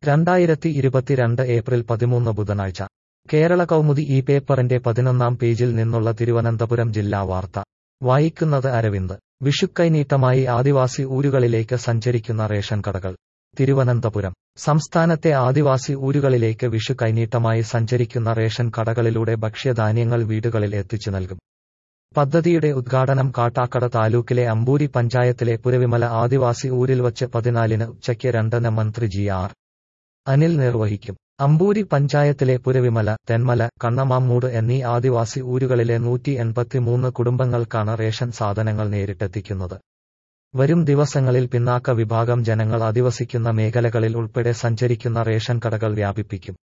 രണ്ടായിരത്തി ഇരുപത്തിരണ്ട് ഏപ്രിൽ പതിമൂന്ന് ബുധനാഴ്ച കേരള കൗമുദി ഈ പേപ്പറിന്റെ പതിനൊന്നാം പേജിൽ നിന്നുള്ള തിരുവനന്തപുരം ജില്ലാ വാർത്ത വായിക്കുന്നത് അരവിന്ദ് വിഷുക്കൈനീട്ടമായി ആദിവാസി ഊരുകളിലേക്ക് സഞ്ചരിക്കുന്ന റേഷൻ കടകൾ തിരുവനന്തപുരം സംസ്ഥാനത്തെ ആദിവാസി ഊരുകളിലേക്ക് വിഷു കൈനീട്ടമായി സഞ്ചരിക്കുന്ന റേഷൻ കടകളിലൂടെ ഭക്ഷ്യധാന്യങ്ങൾ വീടുകളിൽ എത്തിച്ചു നൽകും പദ്ധതിയുടെ ഉദ്ഘാടനം കാട്ടാക്കട താലൂക്കിലെ അമ്പൂരി പഞ്ചായത്തിലെ പുരവിമല ആദിവാസി ഊരിൽ വച്ച് പതിനാലിന് ഉച്ചയ്ക്ക് രണ്ടിന് മന്ത്രി ജി ആർ അനിൽ നിർവഹിക്കും അമ്പൂരി പഞ്ചായത്തിലെ പുരവിമല തെന്മല കണ്ണമാമ്മൂട് എന്നീ ആദിവാസി ഊരുകളിലെ നൂറ്റി എൺപത്തിമൂന്ന് കുടുംബങ്ങൾക്കാണ് റേഷൻ സാധനങ്ങൾ നേരിട്ടെത്തിക്കുന്നത് വരും ദിവസങ്ങളിൽ പിന്നാക്ക വിഭാഗം ജനങ്ങൾ അധിവസിക്കുന്ന മേഖലകളിൽ ഉൾപ്പെടെ സഞ്ചരിക്കുന്ന റേഷൻ കടകൾ വ്യാപിപ്പിക്കും